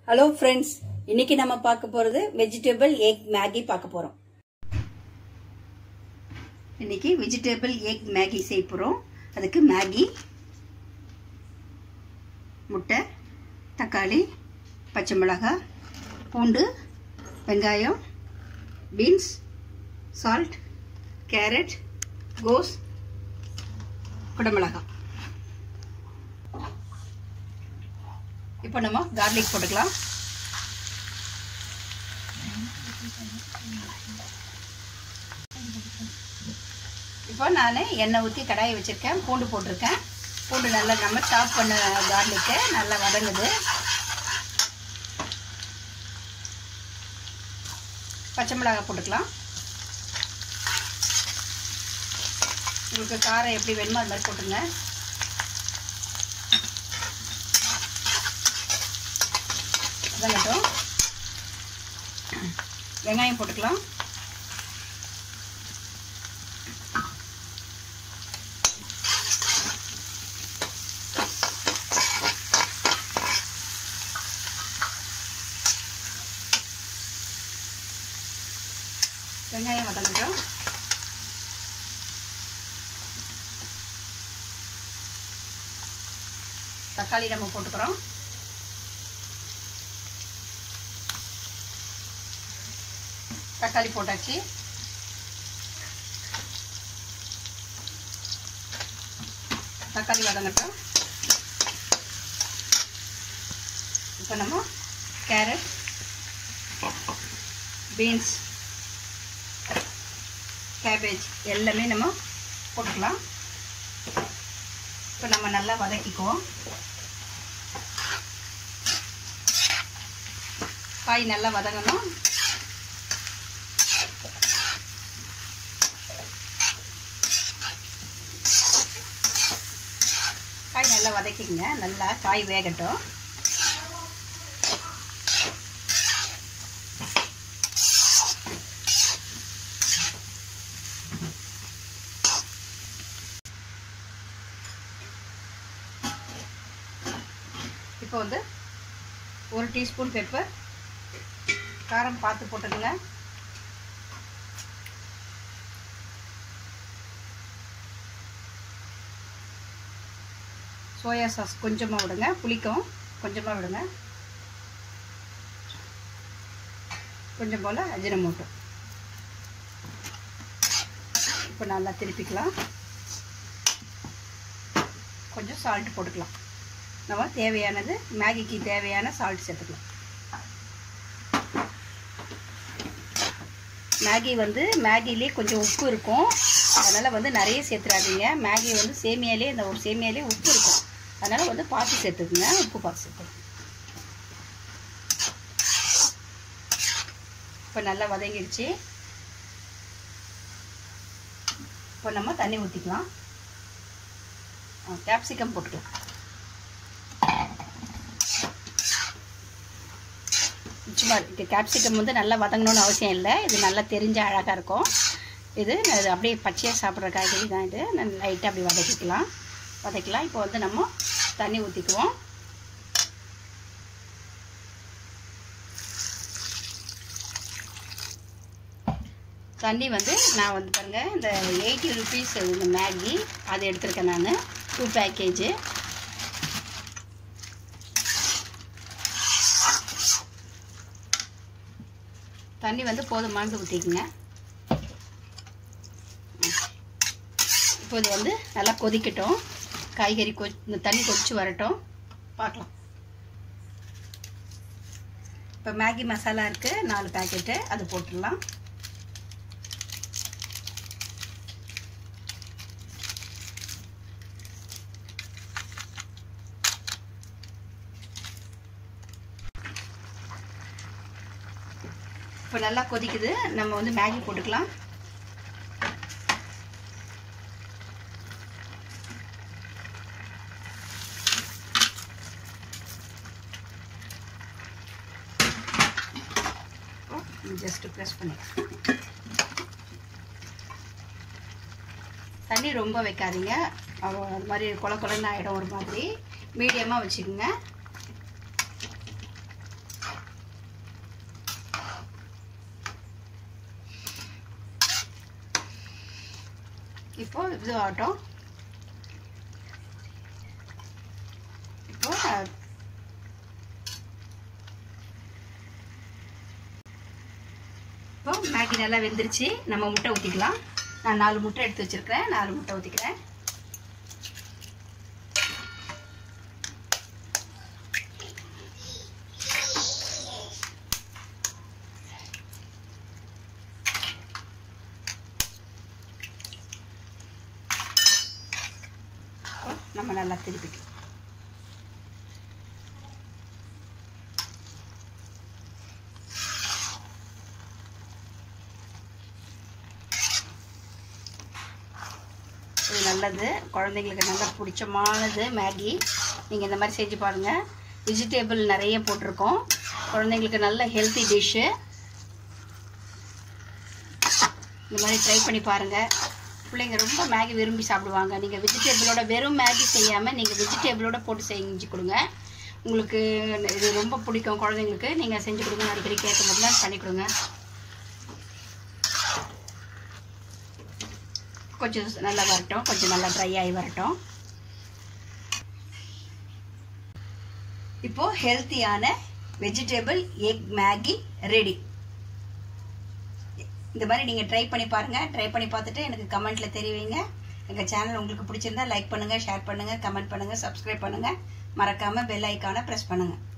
hello friends இன்னைக்கு நம்ம பார்க்க போறது வெஜிடபிள் எக் மேகி பார்க்க போறோம் இன்னைக்கு வெஜிடபிள் எக் மேகி செய்ய போறோம் அதுக்கு மேகி முட்டை தக்காளி பச்சை மிளகாய் பூண்டு வெங்காயம் பீன்ஸ் சால்ட் கேரட் கோஸ் குடமிளகாய் இப்போ நம்ம கார்லிக் போட்டுக்கலாம் இப்போ நான் எண்ணெய் ஊற்றி கடாயை வச்சுருக்கேன் பூண்டு போட்டிருக்கேன் பூண்டு நல்லா நம்ம சாப் பண்ண கார்லிக்கு நல்லா வதங்குது பச்சை மிளகாய் போட்டுக்கலாம் உங்களுக்கு காரம் எப்படி வேணுமோ அது மாதிரி போட்டுங்க வதங்கட்டும் வெங்காயம் போட்டுக்கலாம் வெங்காயம் வதங்கட்டும் தக்காளி நம்ம போட்டுக்கிறோம் தக்காளி போட்டாச்சு தக்காளி வதங்கட்டும் இப்போ நம்ம கேரட் பீன்ஸ் கேபேஜ் எல்லாமே நம்ம போட்டுக்கலாம் இப்போ நம்ம நல்லா வதக்கிக்குவோம் காய் நல்லா வதங்கணும் காய் நல்லா வதக்கிங்க நல்லா காய் வேகட்டும் இப்போ வந்து ஒரு டீஸ்பூன் பெப்பர் காரம் பார்த்து போட்டுக்கங்க சோயா சாஸ் கொஞ்சமாக விடுங்க புளிக்கும் கொஞ்சமாக விடுங்க கொஞ்சம் போல் அஜினமோட்டோ இப்போ நல்லா திருப்பிக்கலாம் கொஞ்சம் சால்ட் போட்டுக்கலாம் நம்ம தேவையானது மேகிக்கு தேவையான சால்ட் சேர்த்துக்கலாம் மேகி வந்து மேகிலே கொஞ்சம் உப்பு இருக்கும் அதனால் வந்து நிறைய சேர்த்துறாதீங்க மேகி வந்து சேமியாலே இந்த ஒரு சேமியாலே உப்பு இருக்கும் அதனால் வந்து பார்த்து சேர்த்துக்குங்க உப்பு பார்த்து சேர்த்துக்கணும் இப்போ நல்லா வதங்கிடுச்சு இப்போ நம்ம தண்ணி ஊற்றிக்கலாம் கேப்சிகம் போட்டுக்கலாம் சும்மா இது கேப்சிகம் வந்து நல்லா வதங்கணும்னு அவசியம் இல்லை இது நல்லா தெரிஞ்ச அழகாக இருக்கும் இது இது அப்படியே பச்சையாக சாப்பிட்ற காய்கறி தான் இது லைட்டாக அப்படி வதக்கிக்கலாம் வதக்கலாம் இப்போ வந்து நம்ம தண்ணி ஊற்றிக்குவோம் தண்ணி வந்து நான் வந்து பாருங்கள் இந்த எயிட்டி ருபீஸ் இந்த மேகி அது எடுத்திருக்கேன் நான் டூ பேக்கேஜு தண்ணி வந்து போதுமானது ஊற்றிக்குங்க இப்போ இது வந்து நல்லா கொதிக்கட்டும் காய்கறி கொ இந்த தண்ணி கொதிச்சு வரட்டும் பார்க்கலாம் இப்போ மேகி மசாலா இருக்குது நாலு பேக்கெட்டு அது போட்டுடலாம் இப்போ நல்லா கொதிக்குது நம்ம வந்து மேகி போட்டுக்கலாம் ஜஸ்ட் ப்ரெஸ் பண்ணி தண்ணி ரொம்ப வைக்காதீங்க அது மாதிரி கொல கொலன்னு ஆகிடும் ஒரு மாதிரி மீடியமாக வச்சுக்கோங்க இப்போ இது ஆகட்டும் இப்போ நான் இப்போ மேகி நல்லா வெந்துருச்சு நம்ம முட்டை ஊற்றிக்கலாம் நான் நாலு முட்டை எடுத்து வச்சிருக்கிறேன் நாலு முட்டை ஊற்றிக்கிறேன் இப்போ நம்ம நல்லா திருப்பிக்கலாம் இது நல்லது குழந்தைங்களுக்கு நல்லா பிடிச்சமானது மேகி நீங்கள் இந்த மாதிரி செஞ்சு பாருங்கள் வெஜிடேபிள் நிறைய போட்டிருக்கோம் குழந்தைங்களுக்கு நல்ல ஹெல்த்தி டிஷ்ஷு இந்த மாதிரி ட்ரை பண்ணி பாருங்கள் பிள்ளைங்க ரொம்ப மேகி விரும்பி சாப்பிடுவாங்க நீங்கள் வெஜிடேபிளோட வெறும் மேகி செய்யாமல் நீங்கள் வெஜிடேபிளோட போட்டு செஞ்சு கொடுங்க உங்களுக்கு இது ரொம்ப பிடிக்கும் குழந்தைங்களுக்கு நீங்கள் செஞ்சு கொடுங்க அடிக்கடி கேட்கும் போதுலாம் பண்ணி கொடுங்க கொஞ்சம் நல்லா வரட்டும் கொஞ்சம் நல்லா ட்ரை ஆகி வரட்டும் இப்போ ஹெல்த்தியான வெஜிடபிள் எக் மேகி ரெடி இந்த மாதிரி நீங்கள் ட்ரை பண்ணி பாருங்கள் ட்ரை பண்ணி பார்த்துட்டு எனக்கு கமெண்ட்டில் தெரிவிங்க எங்கள் சேனல் உங்களுக்கு பிடிச்சிருந்தா லைக் பண்ணுங்கள் ஷேர் பண்ணுங்கள் கமெண்ட் பண்ணுங்கள் சப்ஸ்கிரைப் பண்ணுங்கள் மறக்காமல் பெல் ஐக்கானை ப்ரெஸ் பண்ணுங்கள்